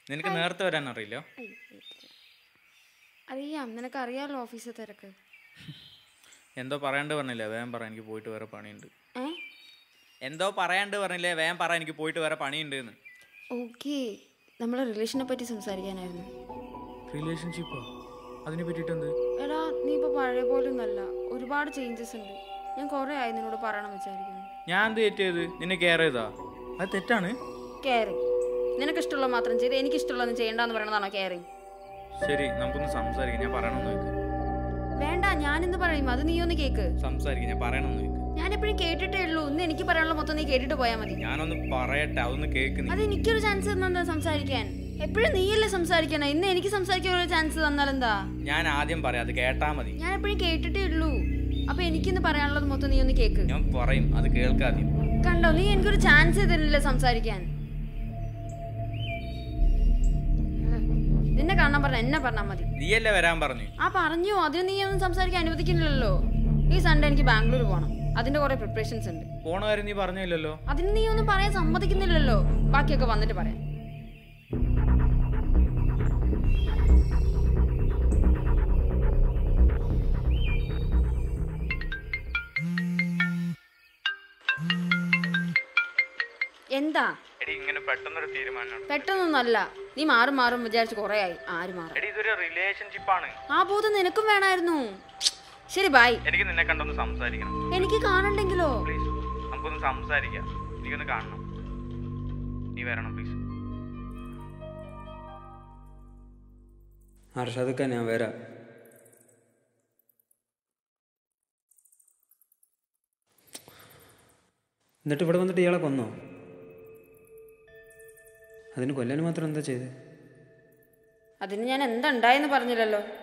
നിനക്ക് നേരത്തെ വരാൻ അറിയില്ല അറിയാം നിനക്ക് അറിയാമല്ലോ ഓഫീസിൽ തിരക്ക് എന്തോ പറയാണ്ട് പറഞ്ഞില്ലേ വേഗം പറ എനിക്ക് പോയിട്ട് വേറെ പണിയുണ്ട് ഏ എന്തോ പറയാണ്ട് പറഞ്ഞില്ലേ വേഗം പറ എനിക്ക് പോയിട്ട് വേറെ പണിയുണ്ട് എന്ന് ഓക്കെ നമ്മളെ റിലേഷനെ പറ്റി സംസാരിക്കാനായിരുന്നു റിലേഷൻഷിപ്പോ അതിനെ പറ്റിയിട്ട് എന്ത് എടാ നീ ഇപ്പോൾ പഴയ പോലെ ഒന്നല്ല ഒരുപാട് ചേഞ്ചസ് ഉണ്ട് ഞാൻ കുറേ ആയി നിന്നോട് പറയണം വിചാരിക്കുന്നു ഞാൻ എന്ത് തെറ്റിയത് നിന്നെ കെയർ ചെയ്താ അത് തെറ്റാണ് കെയറിങ് നിനക്ക് ഇഷ്ടമുള്ള മാത്രം ചെയ്ത് എനിക്ക് ഇഷ്ടമുള്ളതൊന്നും ചെയ്യണ്ടെന്ന് പറയണതാണോ കെയറിങ് ശരി നമുക്കൊന്ന് സംസാരിക്കാം ഞാൻ പറയണമെന്ന് വെക്ക് വേണ്ട ഞാനിന്ന് പറയും അത് നീ ഒന്ന് കേക്ക് സംസാരിക്കാം ഞാൻ പറയണമെന്ന് വെക്ക് ഞാൻ എപ്പോഴും കേട്ടിട്ടേ ഉള്ളൂ ഇന്ന് എനിക്ക് പറയാനുള്ള മൊത്തം നീ കേട്ടിട്ട് പോയാൽ മതി ഞാനൊന്ന് പറയട്ടെ അതൊന്ന് കേക്ക് നീ അത് എനിക്കൊരു ചാൻസ് തന്നെന്താ സംസാരിക്കാൻ എപ്പോഴും നീയല്ലേ സംസാരിക്കണേ ഇന്ന് എനിക്ക് സംസാരിക്കാൻ ഒരു ചാൻസ് തന്നാലെന്താ ഞാൻ ആദ്യം പറയാം അത് കേട്ടാ മതി ഞാൻ എപ്പോഴും കേട്ടിട്ടേ ഉള്ളൂ അപ്പൊ എനിക്കിന്ന് പറയാനുള്ളത് മൊത്തം നീ ഒന്ന് കേക്ക് ഞാൻ പറയും അത് കേൾക്കാദ്യം കണ്ടോ നീ എനിക്കൊരു ചാൻസ് തരില്ലേ സംസാരിക്കാൻ നിന്നെ കാണാൻ പറഞ്ഞ എന്നെ പറഞ്ഞാൽ മതി നീയല്ലേ വരാൻ പറഞ്ഞു ആ പറഞ്ഞു അതിന് നീ ഒന്നും സംസാരിക്കാൻ അനുവദിക്കുന്നില്ലല്ലോ ഈ സൺഡേ എനിക്ക് ബാംഗ്ലൂർ പോകണം അതിന്റെ കുറെ പ്രിപ്പറേഷൻസ് ഉണ്ട് പോണ കാര്യം നീ പറഞ്ഞില്ലല്ലോ അതിന് നീ ഒന്നും പറയാൻ സമ്മതിക്കുന്നില്ലല്ലോ ബാക്കിയൊക്കെ വന്നിട്ട് പറയാം എന്താ എടി ഇങ്ങനെ പെട്ടെന്നൊരു തീരുമാനമാണ് പെട്ടെന്നൊന്നല്ല നീ മാറും മാറും വിചാരിച്ച് കുറെ ആയി ആര് മാറും എടി ഇതൊരു റിലേഷൻഷിപ്പാണ് ആ ബോധം നിനക്കും വേണമായിരുന്നു ശരി ബായ് എനിക്ക് നിന്നെ കണ്ടൊന്ന് സംസാരിക്കണം എനിക്ക് കാണണ്ടെങ്കിലോ പ്ലീസ് നമുക്കൊന്ന് സംസാരിക്കാം എനിക്കൊന്ന് കാണണം നീ വരണം പ്ലീസ് അർഷാദക്ക ഞാൻ വരാം എന്നിട്ട് ഇവിടെ വന്നിട്ട് ഇയാളെ കൊന്നോ അതിന് കൊല്ലാൻ മാത്രം എന്താ ചെയ്തത് അതിന് ഞാൻ എന്താ ഉണ്ടായെന്ന് പറഞ്ഞില്ലല്ലോ